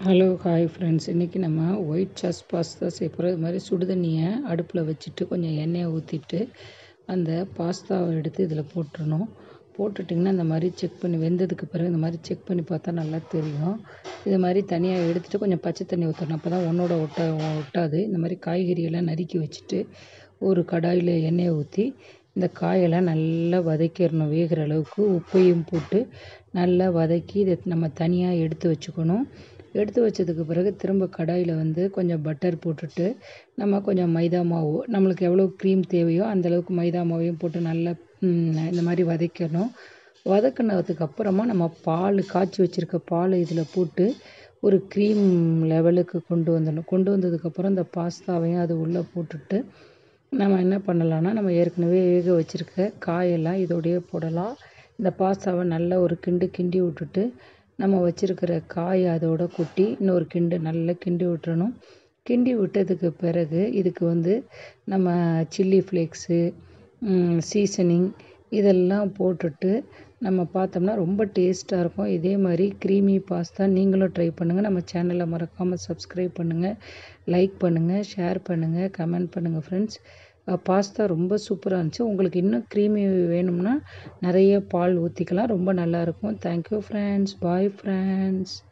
hello hi friends இன்றைக்கி நம்ம white sauce pasta செய்ய போகிறோம் இது மாதிரி சுடு தண்ணியை அடுப்பில் வச்சுட்டு கொஞ்சம் எண்ணெயை ஊற்றிட்டு அந்த பாஸ்தாவை எடுத்து இதில் போட்டுறணும் போட்டுட்டிங்கன்னா இந்த மாதிரி செக் பண்ணி வெந்ததுக்கு பிறகு இந்த மாதிரி செக் பண்ணி பார்த்தா நல்லா தெரியும் இது மாதிரி தனியாக எடுத்துகிட்டு கொஞ்சம் பச்சை தண்ணி ஊற்றணும் அப்போ தான் ஒன்றோட ஒட்ட ஒட்டாது இந்த மாதிரி காய்கறியெல்லாம் நறுக்கி வச்சுட்டு ஒரு கடாயில் எண்ணெயை ஊற்றி இந்த காயெல்லாம் நல்லா வதக்கிடணும் வேகிற அளவுக்கு உப்பையும் போட்டு நல்லா வதக்கி இதை நம்ம தனியாக எடுத்து வச்சுக்கணும் எடுத்து வச்சதுக்கு பிறகு திரும்ப கடாயில் வந்து கொஞ்சம் பட்டர் போட்டுட்டு நம்ம கொஞ்சம் மைதா மாவு நம்மளுக்கு எவ்வளோ க்ரீம் தேவையோ அந்தளவுக்கு மைதா மாவையும் போட்டு நல்லா இந்த மாதிரி வதக்கணும் வதக்கினதுக்கு அப்புறமா நம்ம பால் காய்ச்சி வச்சுருக்க பால் இதில் போட்டு ஒரு க்ரீம் லெவலுக்கு கொண்டு வந்துடணும் கொண்டு வந்ததுக்கப்புறம் இந்த பாஸ்தாவையும் அது உள்ளே போட்டுட்டு நம்ம என்ன பண்ணலான்னா நம்ம ஏற்கனவே வேக வச்சுருக்க காயெல்லாம் இதோடையே போடலாம் இந்த பாஸ்தாவை நல்லா ஒரு கிண்டு கிண்டி விட்டுட்டு நம்ம வச்சுருக்கிற காய் அதோட கொட்டி இன்னொரு கிண்டு நல்லா கிண்டி விட்டுறணும் கிண்டி விட்டதுக்கு பிறகு இதுக்கு வந்து நம்ம சில்லி ஃப்ளேக்ஸு சீசனிங் இதெல்லாம் போட்டுட்டு நம்ம பார்த்தோம்னா ரொம்ப டேஸ்ட்டாக இருக்கும் இதே மாதிரி க்ரீமி பாஸ்தா நீங்களும் ட்ரை பண்ணுங்கள் நம்ம சேனலை மறக்காமல் சப்ஸ்கிரைப் பண்ணுங்கள் லைக் பண்ணுங்கள் ஷேர் பண்ணுங்கள் கமெண்ட் பண்ணுங்கள் ஃப்ரெண்ட்ஸ் பாஸ்தா ரொம்ப சூப்பராக இருந்துச்சு உங்களுக்கு இன்னும் க்ரீமி வேணும்னா நிறைய பால் ஊற்றிக்கலாம் ரொம்ப நல்லாயிருக்கும் தேங்க்யூ ஃப்ரெண்ட்ஸ் பாய் ஃப்ரெண்ட்ஸ்